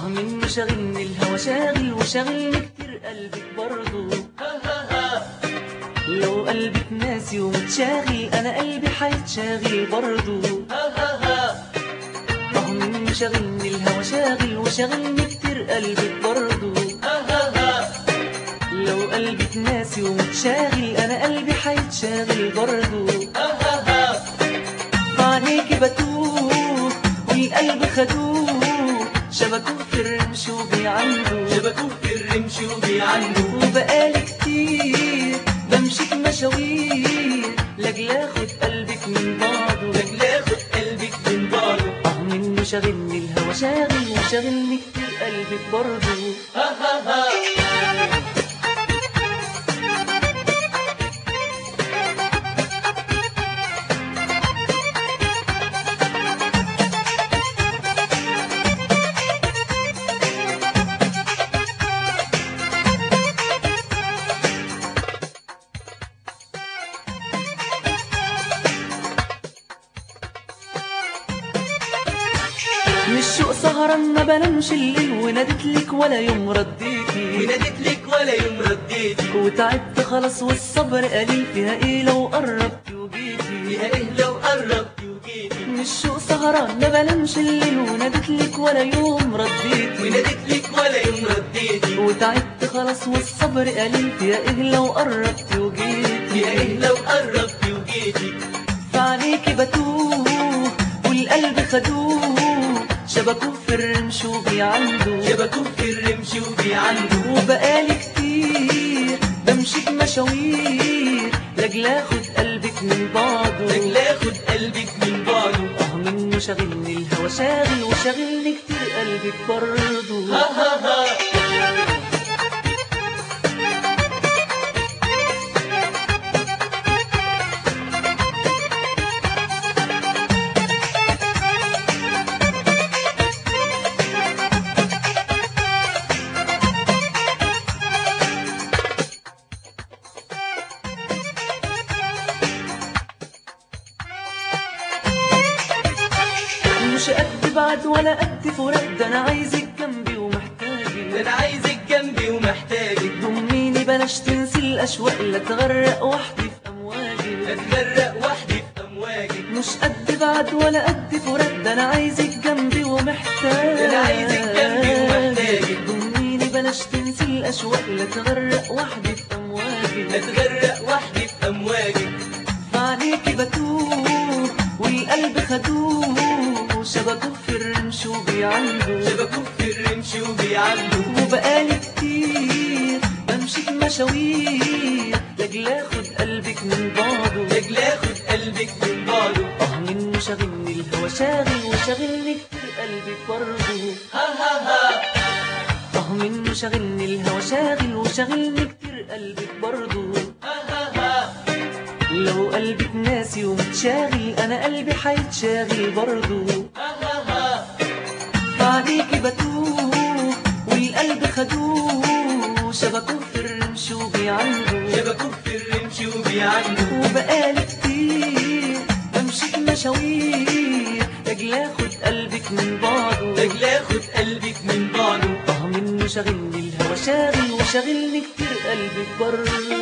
اه من شاغلني الهوى شاغل وشاغلني كتير قلبك برضو لو قلبك ناسي ومتشاغل انا قلبي حيتشاغل برضو اه من شاغلني الهوى شاغل وشاغلني كتير قلبك برضو لو قلبك ناسي ومتشاغل انا قلبي حيتشاغل برضو عليكي بتوه والقلب خدوه شبكوه في الرمش وبيعنده شبكوه في الرمش وبيعنده وبقالي كتير بمشي في مشاوير لاجل اخد قلبك من بعضه لاجل اخد قلبك من بعضه اه منه شاغلني الهوى شاغل وشاغلني كتير قلبك برضه ها ها ها مش شوق سهران ما بنامش الليل وناديت لك ولا يوم رديتي وناديت لك ولا يوم رديتي وتعبت خلاص والصبر قليل فيها ايه لو قربت وجيتي فيها ايه لو قربت وجيتي مش شوق سهران ما بنامش الليل وناديت لك ولا يوم رديتي وناديت لك ولا يوم رديتي وتعبت خلاص والصبر قليل فيها ايه لو قربت وجيتي فيها ايه لو قربت وجيتي فعليكي بتوه والقلب خدوه شبكوه في الرمش وبيعنده شبكوه في الرمش وبيعنده وبقالي كتير بمشي في مشاوير لاجل اخد قلبك من بعضه لاجل اخد قلبك من بعضه اه منه شاغلني الهوى شاغل وشاغلني كتير قلبك برضه ها ها ها مش قد بعد ولا قد فراق ده انا عايزك جنبي ده ومحتاجك انا عايزك جنبي ومحتاجك ضميني بلاش تنسي الاشواق لا تغرق وحدي في امواجي اتغرق وحدي في امواجك مش قد بعد ولا قد فراق ده انا عايزك جنبي ومحتاج ده أنا عايزك جنبي ومحتاجك. ضميني بلاش تنسي الاشواق لا تغرق وحدي في امواجي اتغرق وحدي في امواجك فعليكي بتوه والقلب خدوه شبكوه في الرمش وبيعنده شبكوه في الرمش وبيعنده وبقالي كتير بمشي في مشاوير لاجل اخد قلبك من بعضه لاجل اخد قلبك من بعضه اه منه شاغلني الهوى شاغل وشاغلني كتير قلبك برضه ها ها ها اه منه شاغلني الهوى شاغل وشاغلني كتير قلبك برضه ها ها ها لو قلبك ناسي ومتشاغل انا قلبي حيتشاغل برضه ها ها ها عليكي بتوه والقلب خدوه شبكوه في الرمش وبيعنده شبكوه في الرمش وبيعنده وبقالي كتير بمشي في مشاوير لاجل اخد قلبك من بعضه لاجل اخد قلبك من بعضه اه منه شاغلني الهوى شاغل وشاغلني كتير قلبك برضه